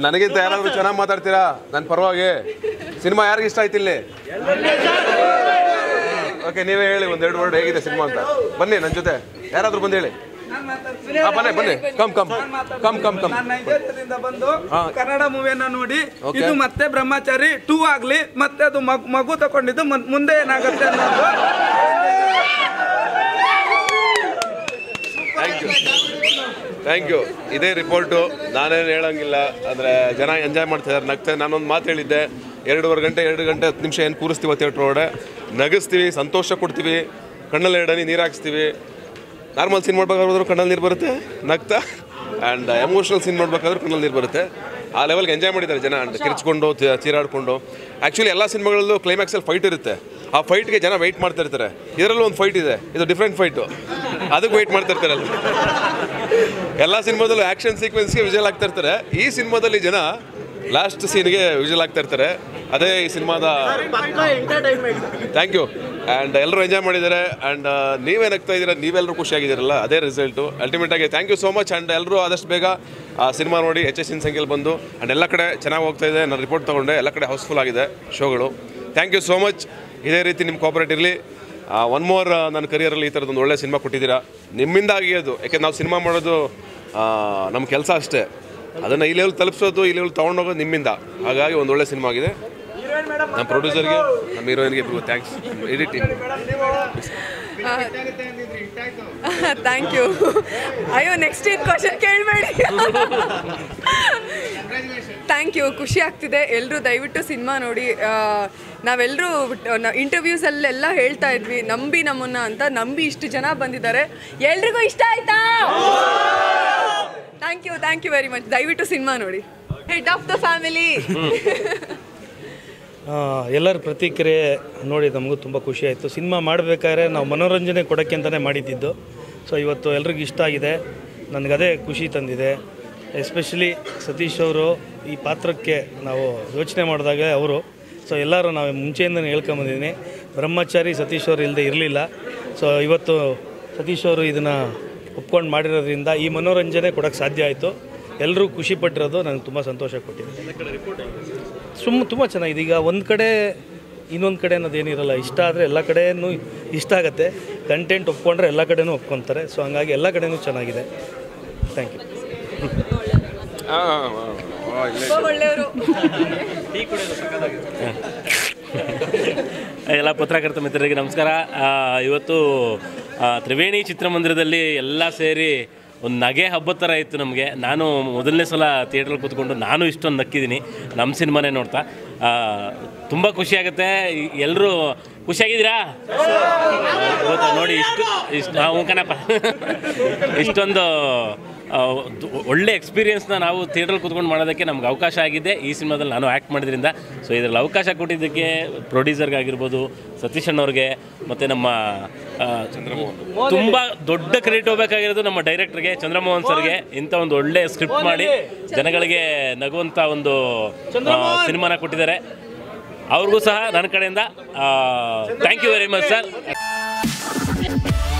ನನಗಿಂತ ಯಾರಾದ್ರೂ ಚೆನ್ನಾಗಿ ಮಾತಾಡ್ತೀರಾ ನನ್ನ ಪರವಾಗಿ ಸಿನಿಮಾ ಯಾರಿಗೆ ಇಷ್ಟ ಆಯ್ತು ಇಲ್ಲಿ ಓಕೆ ನೀವೇ ಹೇಳಿ ಒಂದೆರಡು ವರ್ಡ್ ಹೇಗಿದೆ ಸಿನಿಮಾ ಅಂತ ಬನ್ನಿ ನನ್ನ ಜೊತೆ ಯಾರಾದ್ರೂ ಬಂದು ಹೇಳಿ ಹಾ ಬನ್ನಿ ಬನ್ನಿ come come come come come ನಾನು ನೈಜೀರಿಯಾದಿಂದ ಬಂದು ಹಾ. ಕನ್ನಡ ಮೂವಿಯನ್ನ ನೋಡಿ Okay. ಇದು ಮತ್ತೆ ಬ್ರಹ್ಮಚಾರಿ ಟೂ ಆಗ್ಲಿ ಮತ್ತೆ ಅದು ಮಗು- ಮಗು ತಗೊಂಡಿದ್ದು ಮನ್- ಮುಂದೆ ಏನಾಗುತ್ತೆ ಅನ್ನೋದು ಥ್ಯಾಂಕ್ ಯು ಥ್ಯಾಂಕ್ ಯು ಇದೇ ರಿಪೋರ್ಟು ನಾನೇನು ಹೇಳಂಗಿಲ್ಲ ಅಂದರೆ ಜನ ಎಂಜಾಯ್ ಮಾಡ್ತಿದ್ದಾರೆ ನಗ್ತಾರೆ ನಾನೊಂದು ಮಾತು ಹೇಳಿದ್ದೆ ಎರಡೂವರೆ ಗಂಟೆ ಎರಡು ಗಂಟೆ ಹತ್ತು ನಿಮಿಷ ಏನು ಕೂರಿಸ್ತೀವಿ ಥಿಯೇಟ್ರ್ ಒಳಗಡೆ ನಗಿಸ್ತೀವಿ ಸಂತೋಷ ಕೊಡ್ತೀವಿ ಕಣ್ಣಲ್ಲಿ ಎರಡನಿ ನೀರು ಹಾಕ್ಸ್ತೀವಿ ನಾರ್ಮಲ್ ಸೀನ್ ಮಾಡ್ಬೇಕಾದ್ರೂ ಕಣ್ಣಲ್ಲಿ ನೀರು ಬರುತ್ತೆ ನಗ್ತಾ ಆ್ಯಂಡ್ ಎಮೋಷ್ನಲ್ ಸೀನ್ ಮಾಡ್ಬೇಕಾದ್ರೂ ಕಣ್ಣಲ್ಲಿ ನೀರು ಬರುತ್ತೆ ಆ ಲೆವೆಲ್ಗೆ ಎಂಜಾಯ್ ಮಾಡಿದ್ದಾರೆ ಜನ ಅಂಡ್ ಕಿರ್ಚ್ಕೊಂಡು ತಿ- ಚೀರಾಡ್ಕೊಂಡು ಆ್ಯಕ್ಚುಲಿ ಎಲ್ಲ ಸಿನಿಮಾಗಳಲ್ಲೂ ಕ್ಲೈಮ್ಯಾಕ್ಸಲ್ಲಿ ಫೈಟ್ ಇರುತ್ತೆ ಆ ಫೈಟ್ಗೆ ಜನ ವೆಯ್ಟ್ ಮಾಡ್ತಾ ಇರ್ತಾರೆ ಇದರಲ್ಲೂ ಒಂದು ಫೈಟ್ ಇದೆ ಇದು ಡಿಫ್ರೆಂಟ್ ಫೈಟು ಅದಕ್ಕೆ ವೆಯ್ಟ್ ಮಾಡ್ತಾ ಇರ್ತಾರಲ್ಲ ಎಲ್ಲ ಸಿನಿಮಾದಲ್ಲೂ ಆ್ಯಕ್ಷನ್ ಸೀಕ್ವೆನ್ಸ್ಗೆ ವಿಜುವಲ್ ಆಗ್ತಾ ಇರ್ತಾರೆ ಈ ಸಿನಿಮಾದಲ್ಲಿ ಜನ ಲಾಸ್ಟ್ ಸೀನ್ಗೆ ವಿಜುವಲ್ ಆಗ್ತಾ ಇರ್ತಾರೆ ಅದೇ ಈ ಸಿನಿಮಾದ ಥ್ಯಾಂಕ್ ಯು ಆ್ಯಂಡ್ ಎಲ್ಲರೂ ಎಂಜಾಯ್ ಮಾಡಿದ್ದಾರೆ ಆ್ಯಂಡ್ ನೀವೇನಾಗ್ತಾ ಇದ್ದೀರಾ ನೀವೆಲ್ಲರೂ ಖುಷಿಯಾಗಿದ್ದೀರಲ್ಲ ಅದೇ ರಿಸಲ್ಟು ಅಲ್ಟಿಮೇಟಾಗಿ thank you so much and ಎಲ್ಲರೂ ಆದಷ್ಟು ಬೇಗ ಆ ಸಿನಿಮಾ ನೋಡಿ ಎಚ್ ಎಸ್ ಇನ್ ಸಂಖ್ಯೆಯಲ್ಲಿ ಬಂದು ಆ್ಯಂಡ್ ಎಲ್ಲ ಕಡೆ ಚೆನ್ನಾಗಿ ಹೋಗ್ತಾ ಇದೆ ನಾನು ರಿಪೋರ್ಟ್ ತೊಗೊಂಡೆ ಎಲ್ಲ ಕಡೆ ಹೌಸ್ಫುಲ್ ಆಗಿದೆ ಶೋಗಳು ಥ್ಯಾಂಕ್ ಯು ಸೋ ಮಚ್ ಇದೇ ರೀತಿ ನಿಮ್ಮ ಕೋಪರೇಟ್ ಇರಲಿ ಒನ್ ಮೋರ್ ನನ್ನ ಕರಿಯರಲ್ಲಿ ಈ ಥರದೊಂದು ಒಳ್ಳೆ ಸಿನಿಮಾ ಕೊಟ್ಟಿದ್ದೀರಾ ನಿಮ್ಮಿಂದ ಆಗಿರೋದು ಯಾಕೆ ನಾವು ಸಿನಿಮಾ ಮಾಡೋದು ಆ, ನಮ್ಮ ಕೆಲಸ ಅಷ್ಟೇ ಅದನ್ನು ಈ ಲೆವೆಲ್ ತಲುಪಿಸೋದು ಈ ಲೆವೆಲ್ ತೊಗೊಂಡೋಗೋದು ನಿಮ್ಮಿಂದ ಹಾಗಾಗಿ ಒಂದು ಒಳ್ಳೆ ಸಿನಿಮಾ ಆಗಿದೆ ನಮ್ಮ ಪ್ರೊಡ್ಯೂಸರ್ಗೆ ನಮ್ಮ ಹೀರೋಯಿನ್ಗೆ ಇಬ್ಬರು ಥ್ಯಾಂಕ್ಸ್ ಇಡೀ ಟೀಮ್ ಥ್ಯಾಂಕ್ ಯು ಅಯ್ಯೋ ನೆಕ್ಸ್ಟ್ ಏನು ಕ್ವಶನ್ ಕೇಳಬೇಡಿ ಥ್ಯಾಂಕ್ ಯು ಖುಷಿ ಆಗ್ತಿದೆ ಎಲ್ಲರೂ ದಯವಿಟ್ಟು ಸಿನಿಮಾ ನೋಡಿ ನಾವೆಲ್ಲರೂ ಇಂಟರ್ವ್ಯೂಸಲ್ಲೆಲ್ಲ ಹೇಳ್ತಾ ಇದ್ವಿ ನಂಬಿ ನಮ್ಮನ್ನ ಅಂತ ನಂಬಿ ಇಷ್ಟು ಜನ ಬಂದಿದ್ದಾರೆ ಎಲ್ರಿಗೂ ಇಷ್ಟ ಆಯ್ತಾ thank you thank you very much ದಯವಿಟ್ಟು ಸಿನಿಮಾ ನೋಡಿ ಹೆಡ್ ಆಫ್ ದ ಫ್ಯಾಮಿಲಿ ಆ, ಎಲ್ಲರ ಪ್ರತಿಕ್ರಿಯೆ ನೋಡಿ ನಮಗೂ ತುಂಬ ಖುಷಿ ಆಯಿತು ಸಿನಿಮಾ ಮಾಡಬೇಕಾದ್ರೆ ನಾವು ಮನೋರಂಜನೆ ಕೊಡೋಕ್ಕೆ ಅಂತಲೇ ಮಾಡಿದ್ದಿದ್ದು ಸೊ ಇವತ್ತು ಎಲ್ರಿಗೂ ಇಷ್ಟ ಆಗಿದೆ ನನಗದೇ ಖುಷಿ ತಂದಿದೆ ಎಸ್ಪೆಷಲಿ ಸತೀಶ್ ಅವರು ಈ ಪಾತ್ರಕ್ಕೆ ನಾವು ಯೋಚನೆ ಮಾಡಿದಾಗ ಅವರು ಸೊ ಎಲ್ಲರೂ ನಾವು ಮುಂಚೆಯಿಂದನೇ ಹೇಳ್ಕೊಂಬಂದಿದ್ದೀನಿ ಬ್ರಹ್ಮಚಾರಿ ಸತೀಶ್ ಅವರು ಇಲ್ಲದೆ ಇರಲಿಲ್ಲ ಸೊ ಇವತ್ತು ಸತೀಶ್ ಅವರು ಇದನ್ನು ಒಪ್ಕೊಂಡು ಮಾಡಿರೋದ್ರಿಂದ ಈ ಮನೋರಂಜನೆ ಕೊಡೋಕ್ಕೆ ಸಾಧ್ಯ ಆಯಿತು ಎಲ್ಲರೂ ಖುಷಿ ಪಟ್ಟಿರೋದು ನನಗೆ ತುಂಬ ಸಂತೋಷ ಕೊಟ್ಟಿದೆ ಸುಮ್ಮ ತುಂಬ ಚೆನ್ನಾಗಿದೆ ಈಗ ಒಂದು ಕಡೆ ಇನ್ನೊಂದು ಕಡೆ ಅನ್ನೋದೇನಿರಲ್ಲ ಇಷ್ಟ ಆದರೆ ಎಲ್ಲ ಕಡೆಯೂ ಇಷ್ಟ ಆಗುತ್ತೆ ಕಂಟೆಂಟ್ ಒಪ್ಕೊಂಡ್ರೆ ಎಲ್ಲ ಕಡೆನೂ ಒಪ್ಕೊತಾರೆ ಸೊ ಹಂಗಾಗಿ ಎಲ್ಲ ಕಡೆನೂ ಚೆನ್ನಾಗಿದೆ ಥ್ಯಾಂಕ್ ಯು ಒಳ್ಳೆಯವರು ಎಲ್ಲ ಪತ್ರಕರ್ತ ಮಿತ್ರರಿಗೆ ನಮಸ್ಕಾರ ಆ, ಇವತ್ತು ಆ, ತ್ರಿವೇಣಿ ಚಿತ್ರಮಂದಿರದಲ್ಲಿ ಎಲ್ಲ ಸೇರಿ ಒಂದು ನಗೆ ಹಬ್ಬದ ಥರ ಇತ್ತು ನಮಗೆ ನಾನು ಮೊದಲನೇ ಸಲ ಥಿಯೇಟ್ರಲ್ಲಿ ಕೂತ್ಕೊಂಡು ನಾನು ಇಷ್ಟೊಂದು ನಕ್ಕಿದ್ದೀನಿ ನಮ್ಮ ಸಿನಿಮಾನೇ ನೋಡ್ತಾ ತುಂಬ ಖುಷಿಯಾಗುತ್ತೆ ಎಲ್ಲರೂ ಖುಷಿಯಾಗಿದ್ದೀರಾ ಇವತ್ತು ನೋಡಿ ಇಷ್ಟು ಇಷ್ಟು ಹಾಂ ಕಣಪ್ಪ ಇಷ್ಟೊಂದು ಆ, ದು- ಒಳ್ಳೆ ಎಕ್ಸ್ಪೀರಿಯನ್ಸ್ನ ನಾವು ಥಿಯೇಟ್ರಲ್ಲಿ ಕೂತ್ಕೊಂಡು ಮಾಡೋದಕ್ಕೆ ನಮ್ಗೆ ಅವಕಾಶ ಆಗಿದೆ ಈ ಸಿನಿಮಾದಲ್ಲಿ ನಾನು ಆ್ಯಕ್ಟ್ ಮಾಡಿದ್ರಿಂದ ಸೊ ಇದರಲ್ಲಿ ಅವಕಾಶ ಕೊಟ್ಟಿದ್ದಕ್ಕೆ ಪ್ರೊಡ್ಯೂಸರ್ಗಾಗಿರ್ಬೋದು ಸತೀಶ್ ಅಣ್ಣವ್ರಿಗೆ ಮತ್ತು ನಮ್ಮ ಆ, ತುಂಬ ದೊಡ್ಡ ಕ್ರೆಡಿಟ್ ಹೋಗಬೇಕಾಗಿರೋದು ನಮ್ಮ ಡೈರೆಕ್ಟರ್ಗೆ ಚಂದ್ರಮೋಹನ್ ಸರ್ಗೆ ಇಂಥ ಒಂದು ಒಳ್ಳೆ ಸ್ಕ್ರಿಪ್ಟ್ ಮಾಡಿ ಜನಗಳಿಗೆ ನಗುವಂಥ ಒಂದು ಸಿನಿಮಾನ ಕೊಟ್ಟಿದ್ದಾರೆ ಅವ್ರಿಗೂ ಸಹ ನನ್ನ ಕಡೆಯಿಂದ thank you very much sir